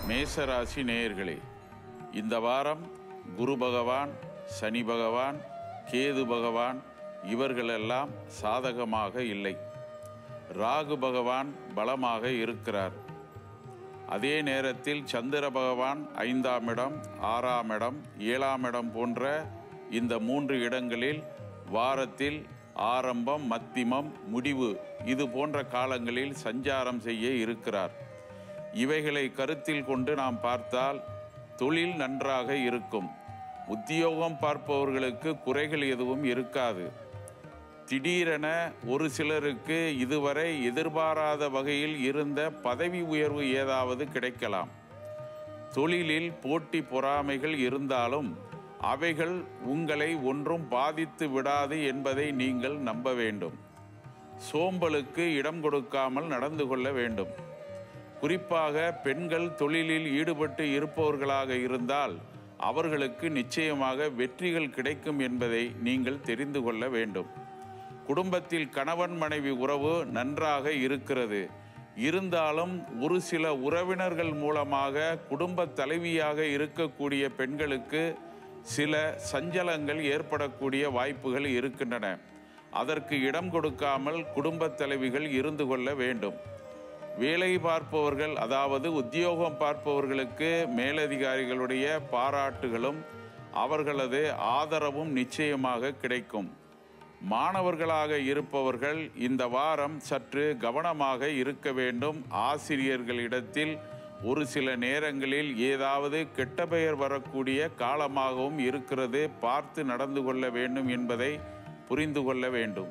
மேசராசி நேயர்களே இந்த வாரம் குரு பகவான் சனி பகவான் கேது பகவான் இவர்களெல்லாம் சாதகமாக இல்லை ராகு பகவான் பலமாக இருக்கிறார் அதே நேரத்தில் சந்திர பகவான் ஐந்தாம் இடம் ஆறாம் இடம் ஏழாம் இடம் போன்ற இந்த மூன்று இடங்களில் வாரத்தில் ஆரம்பம் மத்திமம் முடிவு இது போன்ற காலங்களில் சஞ்சாரம் செய்ய இருக்கிறார் இவைகளை கருத்தில் கொண்டு நாம் பார்த்தால் தொழில் நன்றாக இருக்கும் உத்தியோகம் பார்ப்பவர்களுக்கு குறைகள் எதுவும் இருக்காது திடீரென ஒரு சிலருக்கு இதுவரை எதிர்பாராத வகையில் இருந்த பதவி உயர்வு ஏதாவது கிடைக்கலாம் தொழிலில் போட்டி பொறாமைகள் இருந்தாலும் அவைகள் உங்களை ஒன்றும் பாதித்து விடாது என்பதை நீங்கள் நம்ப வேண்டும் சோம்பலுக்கு இடம் கொடுக்காமல் நடந்து கொள்ள வேண்டும் குறிப்பாக பெண்கள் தொழிலில் ஈடுபட்டு இருப்பவர்களாக இருந்தால் அவர்களுக்கு நிச்சயமாக வெற்றிகள் கிடைக்கும் என்பதை நீங்கள் தெரிந்து கொள்ள வேண்டும் குடும்பத்தில் கணவன் மனைவி உறவு நன்றாக இருக்கிறது இருந்தாலும் ஒரு சில உறவினர்கள் மூலமாக குடும்ப தலைவியாக இருக்கக்கூடிய பெண்களுக்கு சில சஞ்சலங்கள் ஏற்படக்கூடிய வாய்ப்புகள் இருக்கின்றன அதற்கு இடம் கொடுக்காமல் குடும்பத் தலைவிகள் இருந்து கொள்ள வேண்டும் வேலை பார்ப்பவர்கள் அதாவது உத்தியோகம் பார்ப்பவர்களுக்கு மேலதிகாரிகளுடைய பாராட்டுகளும் அவர்களது ஆதரவும் நிச்சயமாக கிடைக்கும் மாணவர்களாக இருப்பவர்கள் இந்த வாரம் சற்று கவனமாக இருக்க வேண்டும் ஆசிரியர்களிடத்தில் ஒரு சில நேரங்களில் ஏதாவது கெட்ட பெயர் வரக்கூடிய காலமாகவும் இருக்கிறது பார்த்து நடந்து கொள்ள வேண்டும் என்பதை புரிந்து கொள்ள வேண்டும்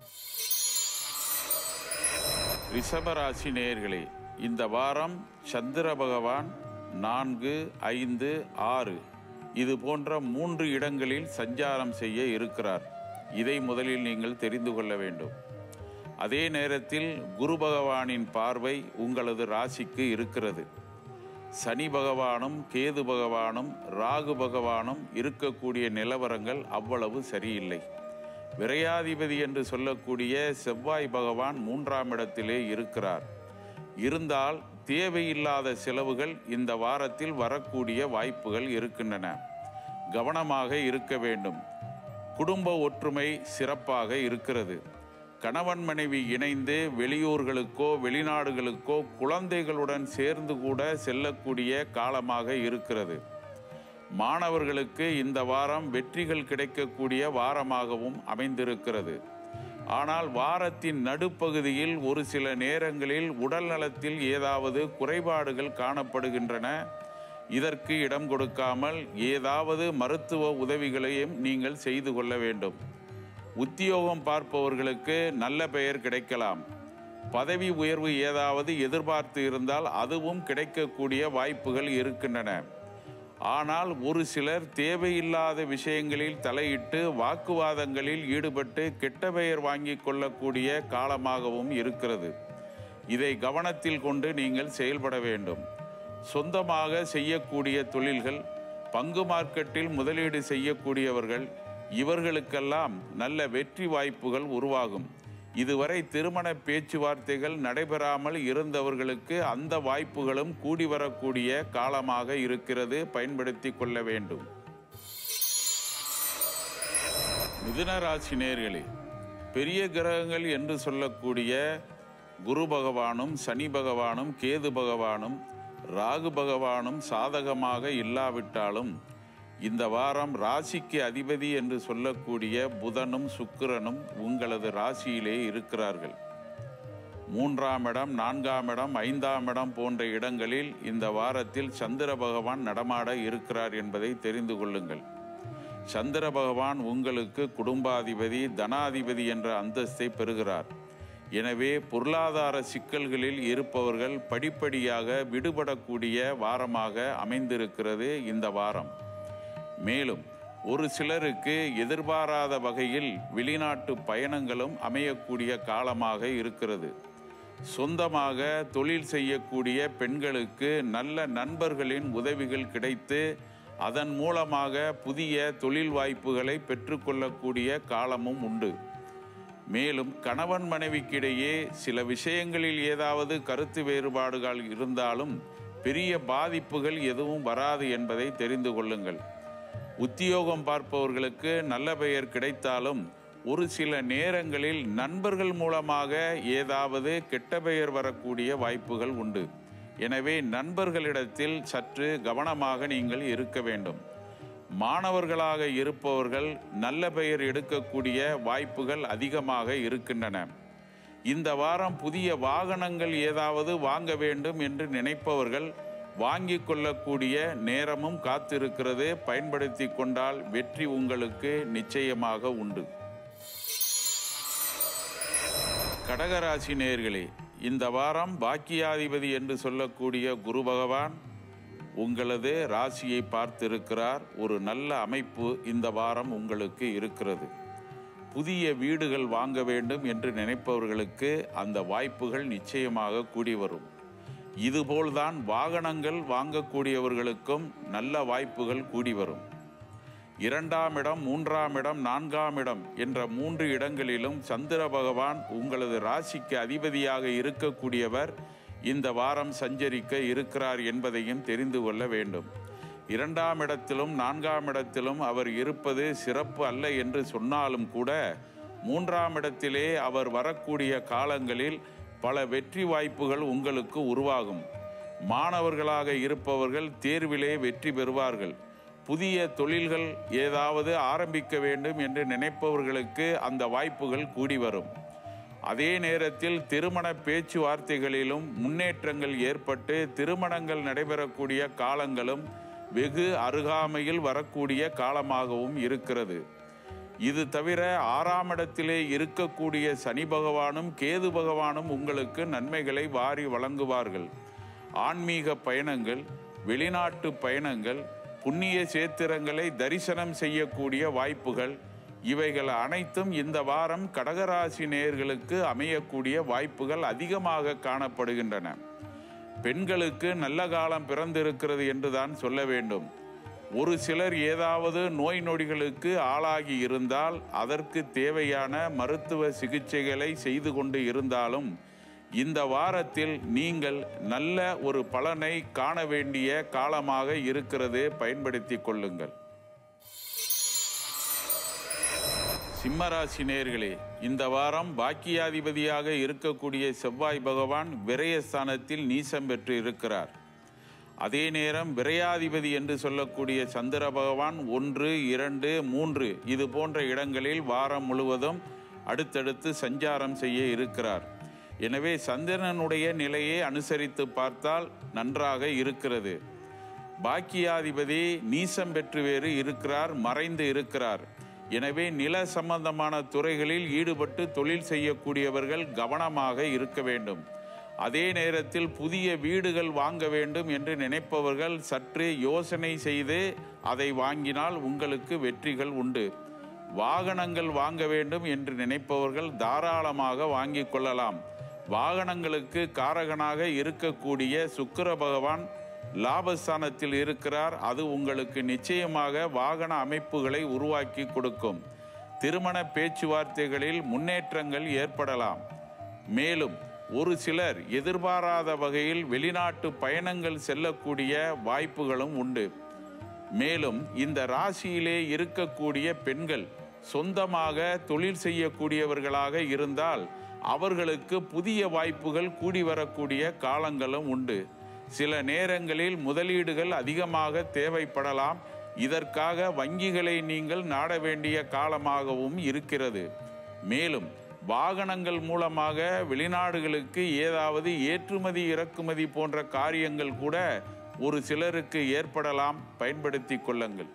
ரிஷபராசி நேயர்களே இந்த வாரம் சந்திர பகவான் நான்கு ஐந்து ஆறு இது போன்ற மூன்று இடங்களில் சஞ்சாரம் செய்ய இருக்கிறார் இதை முதலில் நீங்கள் தெரிந்து கொள்ள வேண்டும் அதே நேரத்தில் குரு பகவானின் பார்வை உங்களது ராசிக்கு இருக்கிறது சனி பகவானும் கேது பகவானும் ராகு பகவானும் இருக்கக்கூடிய நிலவரங்கள் அவ்வளவு சரியில்லை விரையாதிபதி என்று சொல்லக்கூடிய செவ்வாய் பகவான் மூன்றாம் இடத்திலே இருக்கிறார் இருந்தால் தேவையில்லாத செலவுகள் இந்த வாரத்தில் வரக்கூடிய வாய்ப்புகள் இருக்கின்றன கவனமாக இருக்க வேண்டும் குடும்ப ஒற்றுமை சிறப்பாக இருக்கிறது கணவன் மனைவி இணைந்து வெளியூர்களுக்கோ வெளிநாடுகளுக்கோ குழந்தைகளுடன் சேர்ந்து கூட செல்லக்கூடிய காலமாக இருக்கிறது மாணவர்களுக்கு இந்த வாரம் வெற்றிகள் கிடைக்கக்கூடிய வாரமாகவும் அமைந்திருக்கிறது ஆனால் வாரத்தின் நடுப்பகுதியில் ஒரு சில நேரங்களில் உடல் நலத்தில் ஏதாவது குறைபாடுகள் காணப்படுகின்றன இதற்கு இடம் கொடுக்காமல் ஏதாவது மருத்துவ உதவிகளையும் நீங்கள் செய்து கொள்ள வேண்டும் உத்தியோகம் பார்ப்பவர்களுக்கு நல்ல பெயர் கிடைக்கலாம் பதவி உயர்வு ஏதாவது எதிர்பார்த்து இருந்தால் அதுவும் கிடைக்கக்கூடிய வாய்ப்புகள் இருக்கின்றன ஆனால் ஒரு சிலர் தேவையில்லாத விஷயங்களில் தலையிட்டு வாக்குவாதங்களில் ஈடுபட்டு கெட்ட பெயர் வாங்கி கொள்ளக்கூடிய காலமாகவும் இருக்கிறது இதை கவனத்தில் கொண்டு நீங்கள் செயல்பட வேண்டும் சொந்தமாக செய்யக்கூடிய தொழில்கள் பங்கு மார்க்கெட்டில் முதலீடு செய்யக்கூடியவர்கள் இவர்களுக்கெல்லாம் நல்ல வெற்றி வாய்ப்புகள் உருவாகும் இதுவரை திருமண பேச்சுவார்த்தைகள் நடைபெறாமல் இருந்தவர்களுக்கு அந்த வாய்ப்புகளும் கூடி வரக்கூடிய காலமாக இருக்கிறது பயன்படுத்தி கொள்ள வேண்டும் மிதுன ராசி நேர்களே பெரிய கிரகங்கள் என்று சொல்லக்கூடிய குரு பகவானும் சனி பகவானும் கேது பகவானும் ராகு பகவானும் சாதகமாக இல்லாவிட்டாலும் இந்த வாரம் ராசிக்கு அதிபதி என்று சொல்லக்கூடிய புதனும் சுக்கிரனும் உங்களது ராசியிலே இருக்கிறார்கள் மூன்றாம் இடம் நான்காம் இடம் ஐந்தாம் இடம் போன்ற இடங்களில் இந்த வாரத்தில் சந்திர பகவான் நடமாட இருக்கிறார் என்பதை தெரிந்து கொள்ளுங்கள் சந்திர பகவான் உங்களுக்கு குடும்பாதிபதி தனாதிபதி என்ற அந்தஸ்தை பெறுகிறார் எனவே பொருளாதார சிக்கல்களில் இருப்பவர்கள் படிப்படியாக விடுபடக்கூடிய வாரமாக அமைந்திருக்கிறது இந்த வாரம் மேலும் ஒரு சிலருக்கு எதிர்பாராத வகையில் வெளிநாட்டு பயணங்களும் அமையக்கூடிய காலமாக இருக்கிறது சொந்தமாக தொழில் செய்யக்கூடிய பெண்களுக்கு நல்ல நண்பர்களின் உதவிகள் கிடைத்து அதன் மூலமாக புதிய தொழில் வாய்ப்புகளை பெற்றுக்கொள்ளக்கூடிய காலமும் உண்டு மேலும் கணவன் மனைவிக்கிடையே சில விஷயங்களில் ஏதாவது கருத்து வேறுபாடுகள் இருந்தாலும் பெரிய பாதிப்புகள் எதுவும் வராது என்பதை தெரிந்து கொள்ளுங்கள் உத்தியோகம் பார்ப்பவர்களுக்கு நல்ல பெயர் கிடைத்தாலும் ஒரு சில நேரங்களில் நண்பர்கள் மூலமாக ஏதாவது கெட்ட பெயர் வரக்கூடிய வாய்ப்புகள் உண்டு எனவே நண்பர்களிடத்தில் சற்று கவனமாக நீங்கள் இருக்க வேண்டும் மாணவர்களாக இருப்பவர்கள் நல்ல பெயர் எடுக்கக்கூடிய வாய்ப்புகள் அதிகமாக இருக்கின்றன இந்த வாரம் புதிய வாகனங்கள் ஏதாவது வாங்க வேண்டும் என்று நினைப்பவர்கள் வாங்கிக் கொள்ளக்கூடிய நேரமும் காத்திருக்கிறது பயன்படுத்தி கொண்டால் வெற்றி உங்களுக்கு நிச்சயமாக உண்டு கடகராசி நேயர்களே இந்த வாரம் பாக்கியாதிபதி என்று சொல்லக்கூடிய குரு பகவான் உங்களது ராசியை பார்த்திருக்கிறார் ஒரு நல்ல அமைப்பு இந்த வாரம் உங்களுக்கு இருக்கிறது புதிய வீடுகள் வாங்க வேண்டும் என்று நினைப்பவர்களுக்கு அந்த வாய்ப்புகள் நிச்சயமாக கூடி வரும் இதுபோல்தான் வாகனங்கள் வாங்கக்கூடியவர்களுக்கும் நல்ல வாய்ப்புகள் கூடி வரும் இரண்டாம் இடம் மூன்றாம் இடம் நான்காம் இடம் என்ற மூன்று இடங்களிலும் சந்திர பகவான் உங்களது ராசிக்கு அதிபதியாக இருக்கக்கூடியவர் இந்த வாரம் சஞ்சரிக்க இருக்கிறார் என்பதையும் தெரிந்து கொள்ள வேண்டும் இரண்டாம் இடத்திலும் நான்காம் இடத்திலும் அவர் இருப்பது சிறப்பு அல்ல என்று சொன்னாலும் கூட மூன்றாம் இடத்திலே அவர் வரக்கூடிய காலங்களில் பல வெற்றி வாய்ப்புகள் உங்களுக்கு உருவாகும் மாணவர்களாக இருப்பவர்கள் தேர்விலே வெற்றி பெறுவார்கள் புதிய தொழில்கள் ஏதாவது ஆரம்பிக்க வேண்டும் என்று நினைப்பவர்களுக்கு அந்த வாய்ப்புகள் கூடி வரும் அதே நேரத்தில் திருமண பேச்சுவார்த்தைகளிலும் முன்னேற்றங்கள் ஏற்பட்டு திருமணங்கள் நடைபெறக்கூடிய காலங்களும் வெகு அருகாமையில் வரக்கூடிய காலமாகவும் இருக்கிறது இது தவிர ஆறாம் இடத்திலே இருக்கக்கூடிய சனி பகவானும் கேது பகவானும் உங்களுக்கு நன்மைகளை வாரி வழங்குவார்கள் ஆன்மீக பயணங்கள் வெளிநாட்டு பயணங்கள் புண்ணிய சேத்திரங்களை தரிசனம் செய்யக்கூடிய வாய்ப்புகள் இவைகள் அனைத்தும் இந்த வாரம் கடகராசி நேயர்களுக்கு அமையக்கூடிய வாய்ப்புகள் அதிகமாக காணப்படுகின்றன பெண்களுக்கு நல்ல காலம் பிறந்திருக்கிறது என்றுதான் சொல்ல வேண்டும் ஒரு சிலர் ஏதாவது நோய் நொடிகளுக்கு ஆளாகி இருந்தால் அதற்கு தேவையான மருத்துவ சிகிச்சைகளை செய்து கொண்டு இருந்தாலும் இந்த வாரத்தில் நீங்கள் நல்ல ஒரு பலனை காண வேண்டிய காலமாக இருக்கிறது பயன்படுத்தி கொள்ளுங்கள் சிம்மராசி நேர்களே இந்த வாரம் பாக்கியாதிபதியாக இருக்கக்கூடிய செவ்வாய் பகவான் விரயஸ்தானத்தில் நீசம் பெற்று இருக்கிறார் அதே நேரம் விரையாதிபதி என்று சொல்லக்கூடிய சந்திர பகவான் ஒன்று இரண்டு மூன்று இது போன்ற இடங்களில் வாரம் முழுவதும் அடுத்தடுத்து சஞ்சாரம் செய்ய இருக்கிறார் எனவே சந்திரனுடைய நிலையை அனுசரித்து பார்த்தால் நன்றாக இருக்கிறது பாக்கியாதிபதி நீசம் பெற்று வேறு இருக்கிறார் மறைந்து இருக்கிறார் எனவே நில சம்பந்தமான துறைகளில் ஈடுபட்டு தொழில் செய்யக்கூடியவர்கள் கவனமாக இருக்க வேண்டும் அதே நேரத்தில் புதிய வீடுகள் வாங்க வேண்டும் என்று நினைப்பவர்கள் சற்று யோசனை செய்து அதை வாங்கினால் உங்களுக்கு வெற்றிகள் உண்டு வாகனங்கள் வாங்க வேண்டும் என்று நினைப்பவர்கள் தாராளமாக வாங்கிக் கொள்ளலாம் வாகனங்களுக்கு காரகனாக இருக்கக்கூடிய சுக்கிர பகவான் லாபஸ்தானத்தில் இருக்கிறார் அது உங்களுக்கு நிச்சயமாக வாகன அமைப்புகளை உருவாக்கி கொடுக்கும் திருமண பேச்சுவார்த்தைகளில் முன்னேற்றங்கள் ஏற்படலாம் மேலும் ஒரு சிலர் எதிர்பாராத வகையில் வெளிநாட்டு பயணங்கள் செல்லக்கூடிய வாய்ப்புகளும் உண்டு மேலும் இந்த ராசியிலே இருக்கக்கூடிய பெண்கள் சொந்தமாக தொழில் செய்யக்கூடியவர்களாக இருந்தால் அவர்களுக்கு புதிய வாய்ப்புகள் கூடி வரக்கூடிய காலங்களும் உண்டு சில நேரங்களில் முதலீடுகள் அதிகமாக தேவைப்படலாம் இதற்காக வங்கிகளை நீங்கள் நாட வேண்டிய காலமாகவும் இருக்கிறது மேலும் வாகனங்கள் மூலமாக வெளிநாடுகளுக்கு ஏதாவது ஏற்றுமதி இறக்குமதி போன்ற காரியங்கள் கூட ஒரு சிலருக்கு ஏற்படலாம் பயன்படுத்தி கொள்ளுங்கள்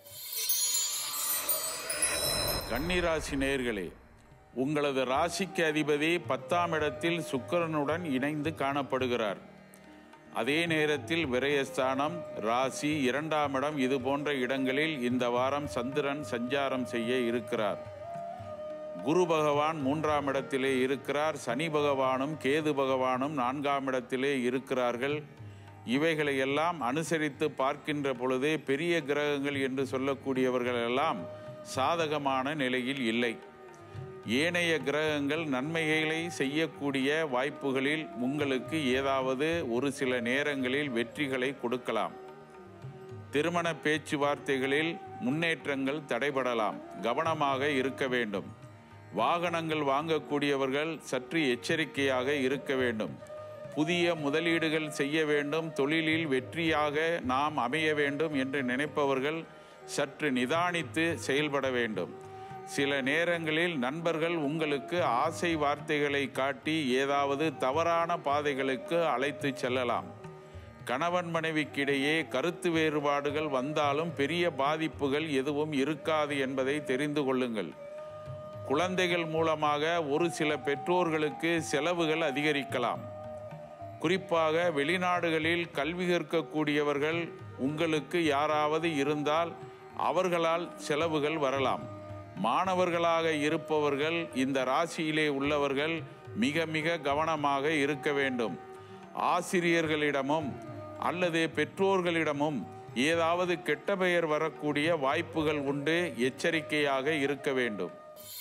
கன்னிராசி நேர்களே உங்களது ராசிக்கு அதிபதி பத்தாம் இடத்தில் சுக்கிரனுடன் இணைந்து காணப்படுகிறார் அதே நேரத்தில் விரயஸ்தானம் ராசி இரண்டாம் இடம் இது போன்ற இடங்களில் இந்த வாரம் சந்திரன் சஞ்சாரம் செய்ய இருக்கிறார் குரு பகவான் மூன்றாம் இடத்திலே இருக்கிறார் சனி பகவானும் கேது பகவானும் நான்காம் இடத்திலே இருக்கிறார்கள் இவைகளை எல்லாம் அனுசரித்து பார்க்கின்ற பொழுதே பெரிய கிரகங்கள் என்று சொல்லக்கூடியவர்கள் எல்லாம் சாதகமான நிலையில் இல்லை ஏனைய கிரகங்கள் நன்மைகளை செய்யக்கூடிய வாய்ப்புகளில் உங்களுக்கு ஏதாவது ஒரு சில நேரங்களில் வெற்றிகளை கொடுக்கலாம் திருமண பேச்சுவார்த்தைகளில் முன்னேற்றங்கள் தடைபடலாம் கவனமாக இருக்க வேண்டும் வாகனங்கள் வாங்கக்கூடியவர்கள் சற்று எச்சரிக்கையாக இருக்க வேண்டும் புதிய முதலீடுகள் செய்ய வேண்டும் தொழிலில் வெற்றியாக நாம் அமைய வேண்டும் என்று நினைப்பவர்கள் சற்று நிதானித்து செயல்பட வேண்டும் சில நேரங்களில் நண்பர்கள் உங்களுக்கு ஆசை வார்த்தைகளை காட்டி ஏதாவது தவறான பாதைகளுக்கு அழைத்து செல்லலாம் கணவன் மனைவிக்கிடையே கருத்து வேறுபாடுகள் வந்தாலும் பெரிய பாதிப்புகள் எதுவும் இருக்காது என்பதை தெரிந்து கொள்ளுங்கள் குழந்தைகள் மூலமாக ஒரு சில பெற்றோர்களுக்கு செலவுகள் அதிகரிக்கலாம் குறிப்பாக வெளிநாடுகளில் கல்வி கற்கக்கூடியவர்கள் உங்களுக்கு யாராவது இருந்தால் அவர்களால் செலவுகள் வரலாம் மாணவர்களாக இருப்பவர்கள் இந்த ராசியிலே உள்ளவர்கள் மிக மிக கவனமாக இருக்க வேண்டும் ஆசிரியர்களிடமும் அல்லது பெற்றோர்களிடமும் ஏதாவது கெட்ட பெயர் வரக்கூடிய வாய்ப்புகள் உண்டு எச்சரிக்கையாக இருக்க வேண்டும்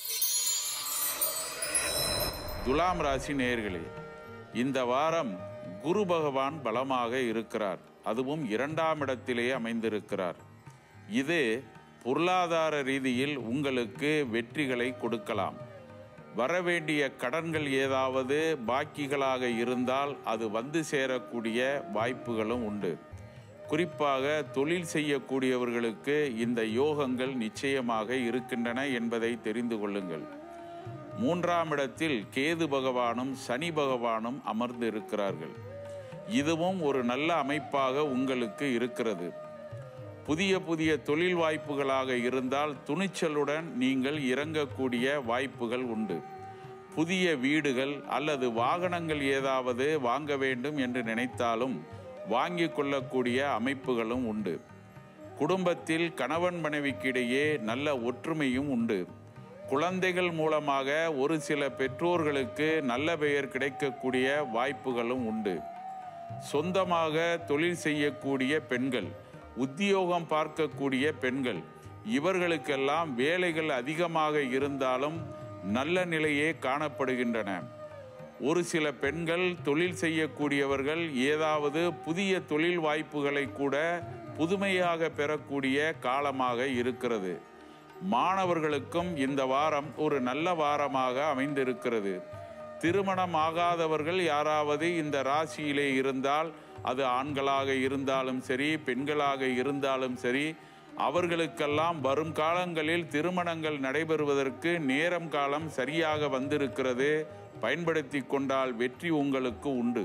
துலாம் ராசி நேயர்களே இந்த வாரம் குரு பகவான் பலமாக இருக்கிறார் அதுவும் இரண்டாம் இடத்திலே அமைந்திருக்கிறார் இது பொருளாதார ரீதியில் உங்களுக்கு வெற்றிகளை கொடுக்கலாம் வரவேண்டிய கடன்கள் ஏதாவது பாக்கிகளாக இருந்தால் அது வந்து சேரக்கூடிய வாய்ப்புகளும் உண்டு குறிப்பாக தொழில் செய்யக்கூடியவர்களுக்கு இந்த யோகங்கள் நிச்சயமாக இருக்கின்றன என்பதை தெரிந்து கொள்ளுங்கள் மூன்றாம் இடத்தில் கேது பகவானும் சனி பகவானும் அமர்ந்து இருக்கிறார்கள் இதுவும் ஒரு நல்ல அமைப்பாக உங்களுக்கு இருக்கிறது புதிய புதிய தொழில் வாய்ப்புகளாக இருந்தால் துணிச்சலுடன் நீங்கள் இறங்கக்கூடிய வாய்ப்புகள் உண்டு புதிய வீடுகள் அல்லது வாகனங்கள் ஏதாவது வாங்க வேண்டும் என்று நினைத்தாலும் வாங்கிக் கொள்ளக்கூடிய அமைப்புகளும் உண்டு குடும்பத்தில் கணவன் மனைவிக்கிடையே நல்ல ஒற்றுமையும் உண்டு குழந்தைகள் மூலமாக ஒரு சில பெற்றோர்களுக்கு நல்ல பெயர் கிடைக்கக்கூடிய வாய்ப்புகளும் உண்டு சொந்தமாக தொழில் செய்யக்கூடிய பெண்கள் உத்தியோகம் பார்க்கக்கூடிய பெண்கள் இவர்களுக்கெல்லாம் வேலைகள் அதிகமாக இருந்தாலும் நல்ல நிலையே காணப்படுகின்றன ஒரு சில பெண்கள் தொழில் செய்யக்கூடியவர்கள் ஏதாவது புதிய தொழில் வாய்ப்புகளை கூட புதுமையாக பெறக்கூடிய காலமாக இருக்கிறது மாணவர்களுக்கும் இந்த வாரம் ஒரு நல்ல வாரமாக அமைந்திருக்கிறது திருமணம் ஆகாதவர்கள் யாராவது இந்த ராசியிலே இருந்தால் அது ஆண்களாக இருந்தாலும் சரி பெண்களாக இருந்தாலும் சரி அவர்களுக்கெல்லாம் வரும் காலங்களில் திருமணங்கள் நடைபெறுவதற்கு நேரம் காலம் சரியாக வந்திருக்கிறது பயன்படுத்தி கொண்டால் வெற்றி உங்களுக்கு உண்டு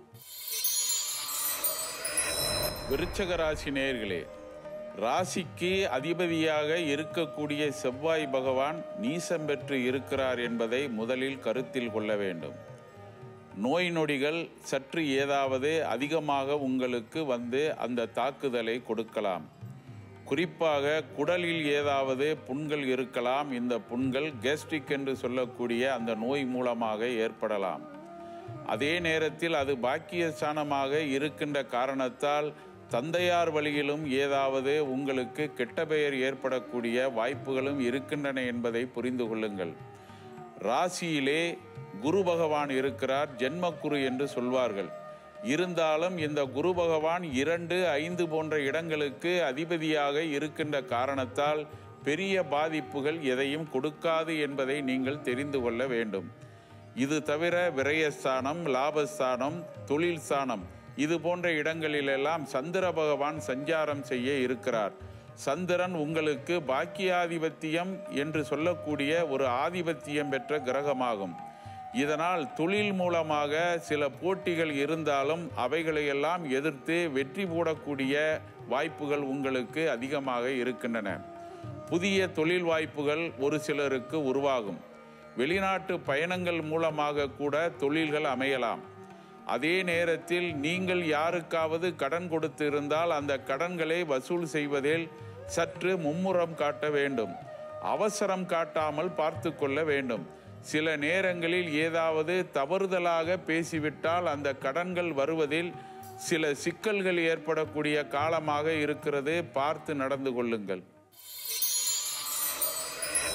விருச்சக ராசி நேயர்களே ராசிக்கு அதிபதியாக இருக்கக்கூடிய செவ்வாய் பகவான் நீசம் பெற்று இருக்கிறார் என்பதை முதலில் கருத்தில் கொள்ள வேண்டும் நோய் நொடிகள் சற்று ஏதாவது அதிகமாக உங்களுக்கு வந்து அந்த தாக்குதலை கொடுக்கலாம் குறிப்பாக குடலில் ஏதாவது புண்கள் இருக்கலாம் இந்த புண்கள் கேஸ்ட்ரிக் என்று சொல்லக்கூடிய அந்த நோய் மூலமாக ஏற்படலாம் அதே நேரத்தில் அது பாக்கியஸ்தானமாக இருக்கின்ற காரணத்தால் தந்தையார் வழியிலும் ஏதாவது உங்களுக்கு கெட்ட பெயர் ஏற்படக்கூடிய வாய்ப்புகளும் இருக்கின்றன என்பதை புரிந்து கொள்ளுங்கள் ராசியிலே குரு பகவான் இருக்கிறார் ஜென்மக்குரு என்று சொல்வார்கள் இருந்தாலும் இந்த குரு பகவான் இரண்டு ஐந்து போன்ற இடங்களுக்கு அதிபதியாக இருக்கின்ற காரணத்தால் பெரிய பாதிப்புகள் எதையும் கொடுக்காது என்பதை நீங்கள் தெரிந்து கொள்ள வேண்டும் இது தவிர விரயஸ்தானம் லாபஸ்தானம் தொழில் ஸ்தானம் இது போன்ற இடங்களிலெல்லாம் சந்திர பகவான் சஞ்சாரம் செய்ய இருக்கிறார் சந்திரன் உங்களுக்கு பாக்கியாதிபத்தியம் என்று சொல்லக்கூடிய ஒரு ஆதிபத்தியம் பெற்ற கிரகமாகும் இதனால் தொழில் மூலமாக சில போட்டிகள் இருந்தாலும் அவைகளையெல்லாம் எதிர்த்து வெற்றி போடக்கூடிய வாய்ப்புகள் உங்களுக்கு அதிகமாக இருக்கின்றன புதிய தொழில் வாய்ப்புகள் ஒரு சிலருக்கு உருவாகும் வெளிநாட்டு பயணங்கள் மூலமாக கூட தொழில்கள் அமையலாம் அதே நேரத்தில் நீங்கள் யாருக்காவது கடன் கொடுத்து இருந்தால் அந்த கடன்களை வசூல் செய்வதில் சற்று மும்முரம் காட்ட வேண்டும் அவசரம் காட்டாமல் பார்த்து கொள்ள வேண்டும் சில நேரங்களில் ஏதாவது தவறுதலாக பேசிவிட்டால் அந்த கடன்கள் வருவதில் சில சிக்கல்கள் ஏற்படக்கூடிய காலமாக இருக்கிறது பார்த்து நடந்து கொள்ளுங்கள்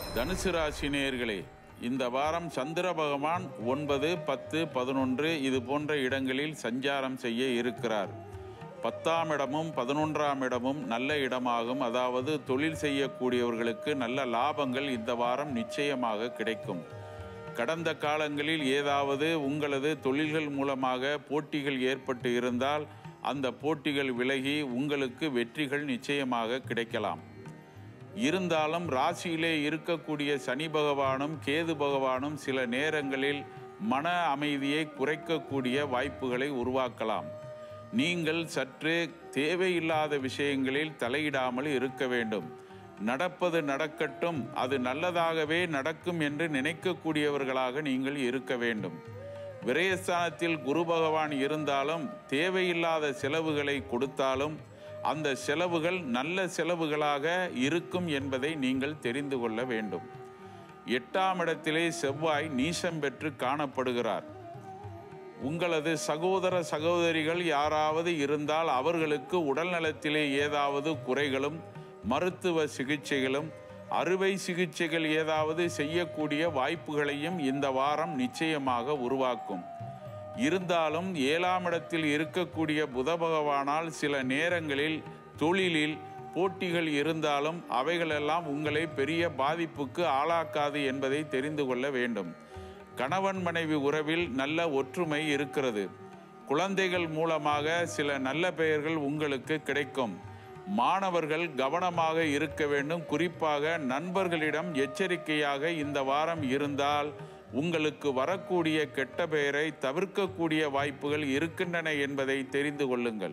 தனுசு ராசி நேயர்களே இந்த வாரம் சந்திர பகவான் ஒன்பது பத்து பதினொன்று இது போன்ற இடங்களில் சஞ்சாரம் செய்ய இருக்கிறார் பத்தாம் இடமும் பதினொன்றாம் இடமும் நல்ல இடமாகும் அதாவது தொழில் செய்யக்கூடியவர்களுக்கு நல்ல லாபங்கள் இந்த வாரம் நிச்சயமாக கிடைக்கும் கடந்த காலங்களில் ஏதாவது உங்களது தொழில்கள் மூலமாக போட்டிகள் ஏற்பட்டு இருந்தால் அந்த போட்டிகள் விலகி உங்களுக்கு வெற்றிகள் நிச்சயமாக கிடைக்கலாம் இருந்தாலும் ராசியிலே இருக்கக்கூடிய சனி பகவானும் கேது பகவானும் சில நேரங்களில் மன அமைதியை குறைக்கக்கூடிய வாய்ப்புகளை உருவாக்கலாம் நீங்கள் சற்று தேவையில்லாத விஷயங்களில் தலையிடாமல் இருக்க வேண்டும் நடப்பது நடக்கட்டும் அது நல்லதாகவே நடக்கும் என்று நினைக்கக்கூடியவர்களாக நீங்கள் இருக்க வேண்டும் விரயஸ்தானத்தில் குரு பகவான் இருந்தாலும் தேவையில்லாத செலவுகளை கொடுத்தாலும் அந்த செலவுகள் நல்ல செலவுகளாக இருக்கும் என்பதை நீங்கள் தெரிந்து கொள்ள வேண்டும் எட்டாம் இடத்திலே செவ்வாய் நீசம் பெற்று காணப்படுகிறார் உங்களது சகோதர சகோதரிகள் யாராவது இருந்தால் அவர்களுக்கு உடல்நலத்திலே ஏதாவது குறைகளும் மருத்துவ சிகிச்சைகளும் அறுவை சிகிச்சைகள் ஏதாவது செய்யக்கூடிய வாய்ப்புகளையும் இந்த வாரம் நிச்சயமாக உருவாக்கும் இருந்தாலும் ஏழாம் இடத்தில் இருக்கக்கூடிய புத பகவானால் சில நேரங்களில் தொழிலில் போட்டிகள் இருந்தாலும் அவைகளெல்லாம் உங்களை பெரிய பாதிப்புக்கு ஆளாக்காது என்பதை தெரிந்து கொள்ள வேண்டும் கணவன் மனைவி உறவில் நல்ல ஒற்றுமை இருக்கிறது குழந்தைகள் மூலமாக சில நல்ல பெயர்கள் உங்களுக்கு கிடைக்கும் மாணவர்கள் கவனமாக இருக்க வேண்டும் குறிப்பாக நண்பர்களிடம் எச்சரிக்கையாக இந்த வாரம் இருந்தால் உங்களுக்கு வரக்கூடிய கெட்ட பெயரை தவிர்க்கக்கூடிய வாய்ப்புகள் இருக்கின்றன என்பதை தெரிந்து கொள்ளுங்கள்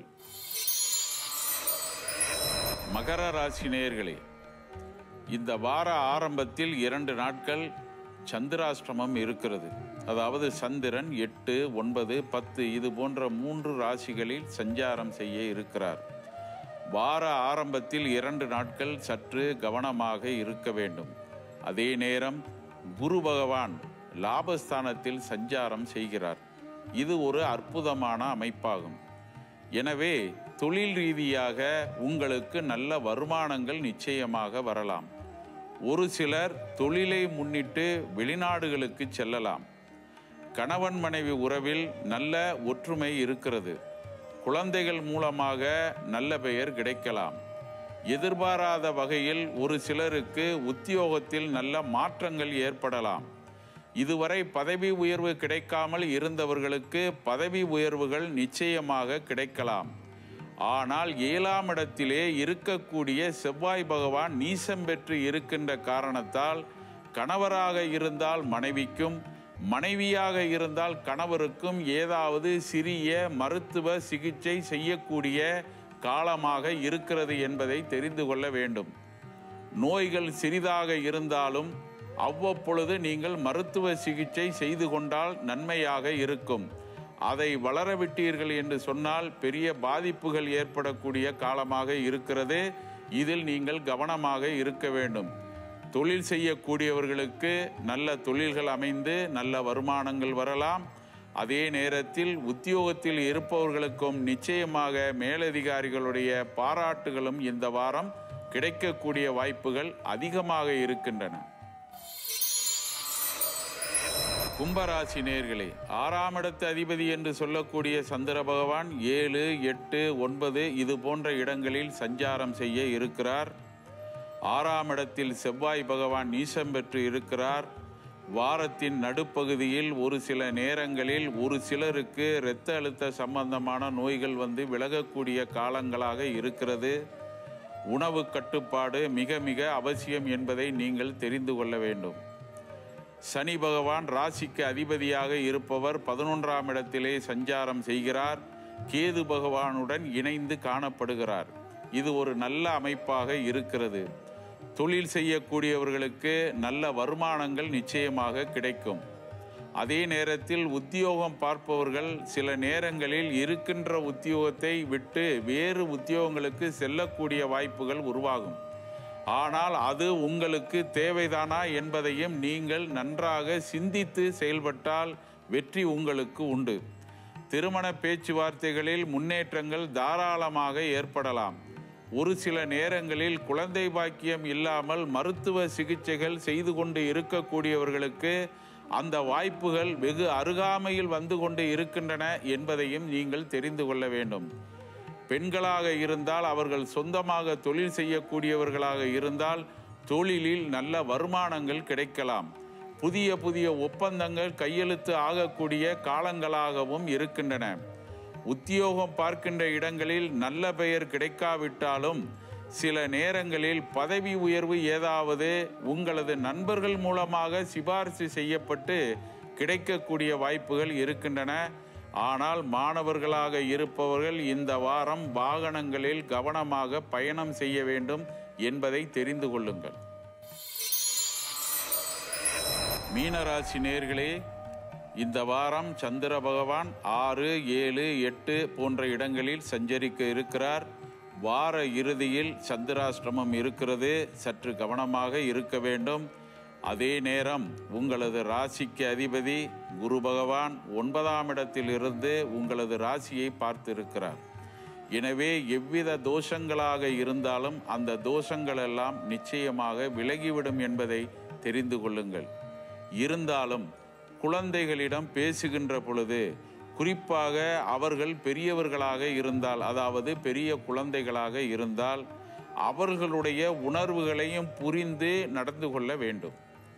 மகர ராசி நேயர்களே இந்த வார ஆரம்பத்தில் இரண்டு நாட்கள் சந்திராஷ்டிரமம் இருக்கிறது அதாவது சந்திரன் எட்டு ஒன்பது பத்து இது போன்ற மூன்று ராசிகளில் சஞ்சாரம் செய்ய இருக்கிறார் வார ஆரம்பத்தில் இரண்டு நாட்கள் சற்று கவனமாக இருக்க வேண்டும் அதே நேரம் குரு பகவான் லாபஸ்தானத்தில் சஞ்சாரம் செய்கிறார் இது ஒரு அற்புதமான அமைப்பாகும் எனவே தொழில் ரீதியாக உங்களுக்கு நல்ல வருமானங்கள் நிச்சயமாக வரலாம் ஒரு சிலர் தொழிலை முன்னிட்டு வெளிநாடுகளுக்கு செல்லலாம் கணவன் மனைவி உறவில் நல்ல ஒற்றுமை இருக்கிறது குழந்தைகள் மூலமாக நல்ல பெயர் கிடைக்கலாம் எதிர்பாராத வகையில் ஒரு சிலருக்கு உத்தியோகத்தில் நல்ல மாற்றங்கள் ஏற்படலாம் இதுவரை பதவி உயர்வு கிடைக்காமல் இருந்தவர்களுக்கு பதவி உயர்வுகள் நிச்சயமாக கிடைக்கலாம் ஆனால் ஏழாம் இடத்திலே இருக்கக்கூடிய செவ்வாய் பகவான் நீசம் பெற்று இருக்கின்ற காரணத்தால் கணவராக இருந்தால் மனைவிக்கும் மனைவியாக இருந்தால் கணவருக்கும் ஏதாவது சிறிய மருத்துவ சிகிச்சை செய்யக்கூடிய காலமாக இருக்கிறது என்பதை தெரிந்து கொள்ள வேண்டும் நோய்கள் சிறிதாக இருந்தாலும் அவ்வப்பொழுது நீங்கள் மருத்துவ சிகிச்சை செய்து கொண்டால் நன்மையாக இருக்கும் அதை வளரவிட்டீர்கள் என்று சொன்னால் பெரிய பாதிப்புகள் ஏற்படக்கூடிய காலமாக இருக்கிறது இதில் நீங்கள் கவனமாக இருக்க வேண்டும் தொழில் செய்யக்கூடியவர்களுக்கு நல்ல தொழில்கள் அமைந்து நல்ல வருமானங்கள் வரலாம் அதே நேரத்தில் உத்தியோகத்தில் இருப்பவர்களுக்கும் நிச்சயமாக மேலதிகாரிகளுடைய பாராட்டுகளும் இந்த வாரம் கிடைக்கக்கூடிய வாய்ப்புகள் அதிகமாக இருக்கின்றன கும்பராசி நேர்களே ஆறாம் இடத்து அதிபதி என்று சொல்லக்கூடிய சந்திர பகவான் ஏழு எட்டு ஒன்பது இது போன்ற இடங்களில் சஞ்சாரம் செய்ய இருக்கிறார் ஆறாம் இடத்தில் செவ்வாய் பகவான் நீசம் பெற்று இருக்கிறார் வாரத்தின் நடுப்பகுதியில் ஒரு சில நேரங்களில் ஒரு சிலருக்கு இரத்த அழுத்த சம்பந்தமான நோய்கள் வந்து விலகக்கூடிய காலங்களாக இருக்கிறது உணவு கட்டுப்பாடு மிக மிக அவசியம் என்பதை நீங்கள் தெரிந்து கொள்ள வேண்டும் சனி பகவான் ராசிக்கு அதிபதியாக இருப்பவர் பதினொன்றாம் இடத்திலே சஞ்சாரம் செய்கிறார் கேது பகவானுடன் இணைந்து காணப்படுகிறார் இது ஒரு நல்ல அமைப்பாக இருக்கிறது தொழில் செய்யக்கூடியவர்களுக்கு நல்ல வருமானங்கள் நிச்சயமாக கிடைக்கும் அதே நேரத்தில் உத்தியோகம் பார்ப்பவர்கள் சில நேரங்களில் இருக்கின்ற உத்தியோகத்தை விட்டு வேறு உத்தியோகங்களுக்கு செல்லக்கூடிய வாய்ப்புகள் உருவாகும் ஆனால் அது உங்களுக்கு தேவைதானா என்பதையும் நீங்கள் நன்றாக சிந்தித்து செயல்பட்டால் வெற்றி உங்களுக்கு உண்டு திருமண பேச்சுவார்த்தைகளில் முன்னேற்றங்கள் தாராளமாக ஏற்படலாம் ஒரு சில நேரங்களில் குழந்தை பாக்கியம் இல்லாமல் மருத்துவ சிகிச்சைகள் செய்து கொண்டு இருக்கக்கூடியவர்களுக்கு அந்த வாய்ப்புகள் வெகு அருகாமையில் வந்து கொண்டு இருக்கின்றன என்பதையும் நீங்கள் தெரிந்து கொள்ள வேண்டும் பெண்களாக இருந்தால் அவர்கள் சொந்தமாக தொழில் செய்யக்கூடியவர்களாக இருந்தால் தொழிலில் நல்ல வருமானங்கள் கிடைக்கலாம் புதிய புதிய ஒப்பந்தங்கள் கையெழுத்து ஆகக்கூடிய காலங்களாகவும் இருக்கின்றன உத்தியோகம் பார்க்கின்ற இடங்களில் நல்ல பெயர் கிடைக்காவிட்டாலும் சில நேரங்களில் பதவி உயர்வு ஏதாவது உங்களது நண்பர்கள் மூலமாக சிபாரிசு செய்யப்பட்டு கிடைக்கக்கூடிய வாய்ப்புகள் இருக்கின்றன ஆனால் மாணவர்களாக இருப்பவர்கள் இந்த வாரம் வாகனங்களில் கவனமாக பயணம் செய்ய வேண்டும் என்பதை தெரிந்து கொள்ளுங்கள் மீனராசி நேர்களே இந்த வாரம் சந்திர பகவான் ஆறு ஏழு எட்டு போன்ற இடங்களில் சஞ்சரிக்க இருக்கிறார் வார இறுதியில் சந்திராஷ்டிரமம் இருக்கிறது சற்று கவனமாக இருக்க வேண்டும் அதே நேரம் உங்களது ராசிக்கு அதிபதி குரு பகவான் ஒன்பதாம் இடத்தில் இருந்து உங்களது ராசியை பார்த்திருக்கிறார் எனவே எவ்வித தோஷங்களாக இருந்தாலும் அந்த தோஷங்கள் எல்லாம் நிச்சயமாக விலகிவிடும் என்பதை தெரிந்து கொள்ளுங்கள் இருந்தாலும் குழந்தைகளிடம் பேசுகின்ற பொழுது குறிப்பாக அவர்கள் பெரியவர்களாக இருந்தால் அதாவது பெரிய குழந்தைகளாக இருந்தால் அவர்களுடைய உணர்வுகளையும் புரிந்து நடந்து கொள்ள வேண்டும்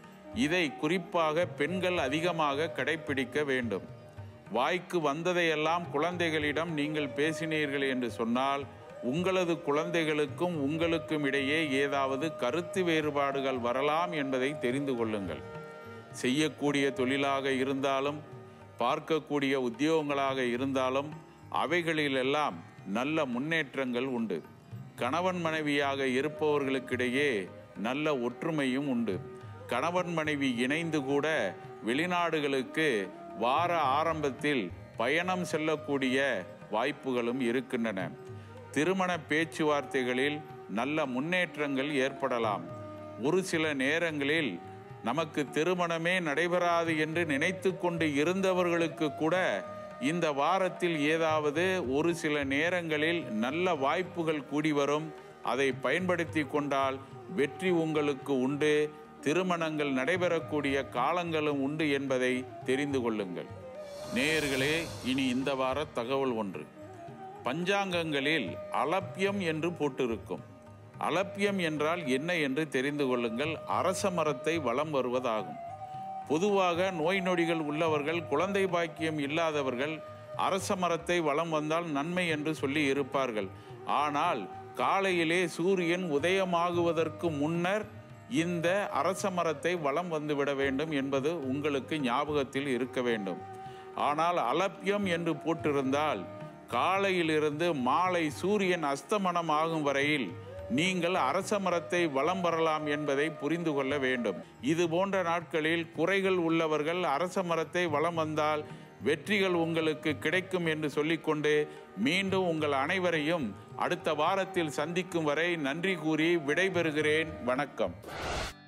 இதை குறிப்பாக பெண்கள் அதிகமாக கடைபிடிக்க வேண்டும் வாய்க்கு வந்ததையெல்லாம் குழந்தைகளிடம் நீங்கள் பேசினீர்கள் என்று சொன்னால் உங்களது குழந்தைகளுக்கும் உங்களுக்கும் இடையே ஏதாவது கருத்து வேறுபாடுகள் வரலாம் என்பதை தெரிந்து கொள்ளுங்கள் செய்யக்கூடிய தொழிலாக இருந்தாலும் பார்க்கக்கூடிய உத்தியோகங்களாக இருந்தாலும் அவைகளிலெல்லாம் நல்ல முன்னேற்றங்கள் உண்டு கணவன் மனைவியாக இருப்பவர்களுக்கிடையே நல்ல ஒற்றுமையும் உண்டு கணவன் மனைவி இணைந்து கூட வெளிநாடுகளுக்கு வார ஆரம்பத்தில் பயணம் செல்லக்கூடிய வாய்ப்புகளும் இருக்கின்றன திருமண பேச்சுவார்த்தைகளில் நல்ல முன்னேற்றங்கள் ஏற்படலாம் ஒரு சில நேரங்களில் நமக்கு திருமணமே நடைபெறாது என்று நினைத்து கொண்டு இருந்தவர்களுக்கு கூட இந்த வாரத்தில் ஏதாவது ஒரு சில நேரங்களில் நல்ல வாய்ப்புகள் கூடி வரும் அதை பயன்படுத்தி கொண்டால் வெற்றி உங்களுக்கு உண்டு திருமணங்கள் நடைபெறக்கூடிய காலங்களும் உண்டு என்பதை தெரிந்து கொள்ளுங்கள் நேயர்களே இனி இந்த வார தகவல் ஒன்று பஞ்சாங்கங்களில் அலப்பியம் என்று போட்டிருக்கும் அலப்பியம் என்றால் என்ன என்று தெரிந்து கொள்ளுங்கள் அரச மரத்தை வலம் வருவதாகும் பொதுவாக நோய் நொடிகள் உள்ளவர்கள் குழந்தை பாக்கியம் இல்லாதவர்கள் அரச மரத்தை வலம் வந்தால் நன்மை என்று சொல்லி இருப்பார்கள் ஆனால் காலையிலே சூரியன் உதயமாகுவதற்கு முன்னர் இந்த அரச மரத்தை வலம் வந்துவிட வேண்டும் என்பது உங்களுக்கு ஞாபகத்தில் இருக்க வேண்டும் ஆனால் அலப்பியம் என்று போட்டிருந்தால் காலையிலிருந்து மாலை சூரியன் அஸ்தமனம் ஆகும் வரையில் நீங்கள் அரச மரத்தை வலம் வரலாம் என்பதை புரிந்து கொள்ள வேண்டும் இது போன்ற நாட்களில் குறைகள் உள்ளவர்கள் அரச மரத்தை வலம் வந்தால் வெற்றிகள் உங்களுக்கு கிடைக்கும் என்று சொல்லிக்கொண்டு மீண்டும் உங்கள் அனைவரையும் அடுத்த வாரத்தில் சந்திக்கும் வரை நன்றி கூறி விடைபெறுகிறேன் வணக்கம்